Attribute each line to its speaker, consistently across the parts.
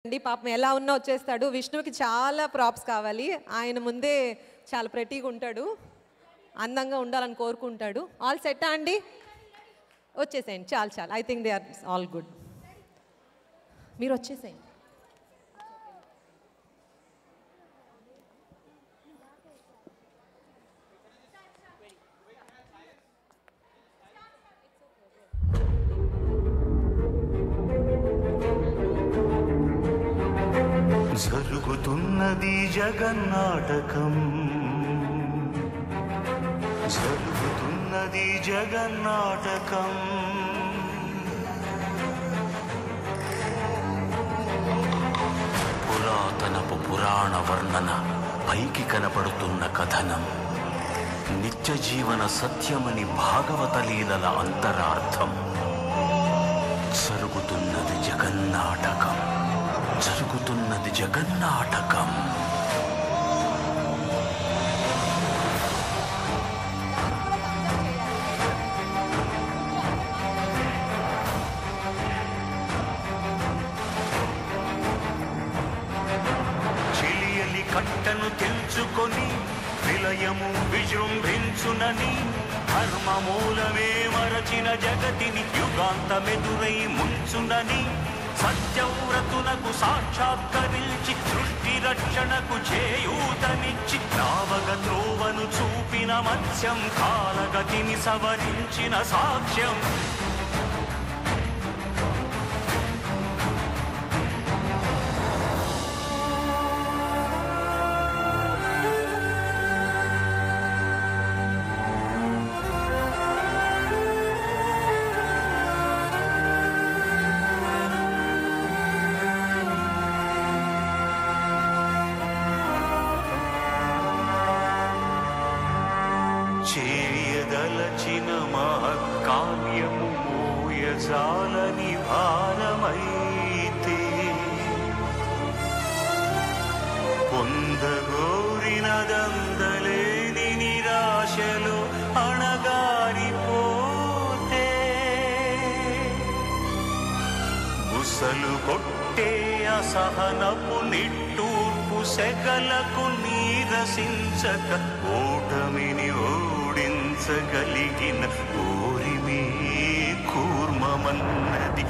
Speaker 1: అండి పాపం ఎలా ఉన్నా వచ్చేస్తాడు విష్ణువుకి చాలా ప్రాప్స్ కావాలి ఆయన ముందే చాలా ప్రెటీగా ఉంటాడు అందంగా ఉండాలని కోరుకుంటాడు ఆల్ సెట్టా అండి వచ్చేసేయండి చాలు చాలు I think they are all good మీరు వచ్చేసేయండి
Speaker 2: జరుగుతున్నది జగన్నాటకం జరుగుతున్నది జగన్నాటకం
Speaker 3: పురాతనపు పురాణ వర్ణన పైకి కనపడుతున్న కథనం నిత్య జీవన సత్యమని భాగవత లీలల అంతరార్థం జరుగుతున్నది జగన్నాటకం జరుగుతున్నది జగన్నాటకం
Speaker 2: చిలియలి కట్టను తెంచుకొని విలయము విజృంభించునని ధర్మమూలమే మరచిన జగతిని యుగాంతమెదురై ముంచునని సత్యవ్రతునకు సాక్షాత్కరించి సృష్టి రక్షణకు చేయూతనిచ్చి నావగ త్రోవను చూపిన మత్స్యం కాలగతిని సవరించిన సాక్ష్యం చేయదలచిన మహకార్యము మోయజాలని భారమైతే పొందగోరినదందలేని నిరాశలో అణగారిపోతే బుసలు కొట్టే అసహనపు నిట్టూర్పు సెగలకు నీరసించక ఓటమిని ఓడించగలిగిన ఓరిమే కూర్మమన్నది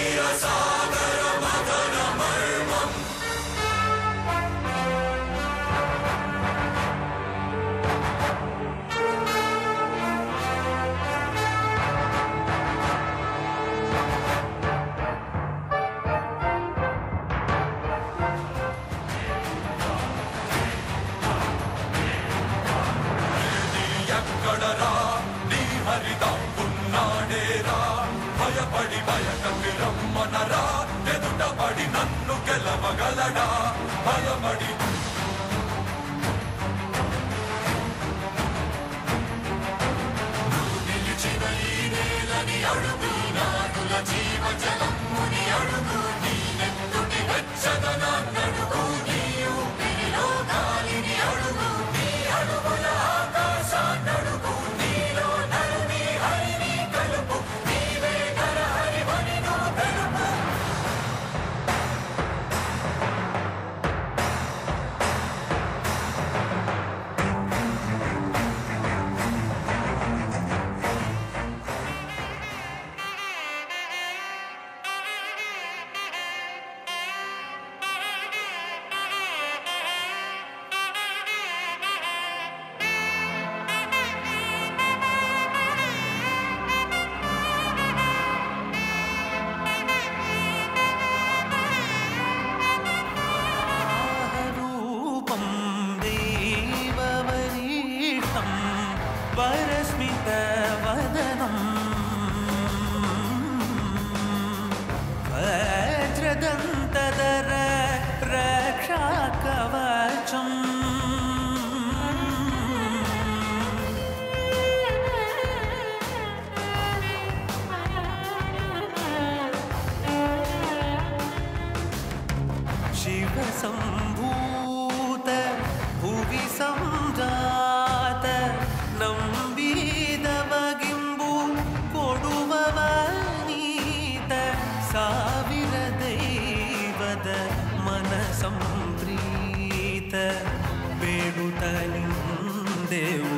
Speaker 4: రూపం దేవవరీష్టం వరస్మితవదనం వజ్రదంతదర రక్షాకవచం शिवसम्भूत भुवि सञ्जात नम्बीदवगिम्बु ಕೊಡುವವನೀತ ಸಾವಿರ ದೈವ ಪದ ಮನ ಸಂಪ್ರೀತ ಬೇಡುತ್ತ ನಿಂದೆವು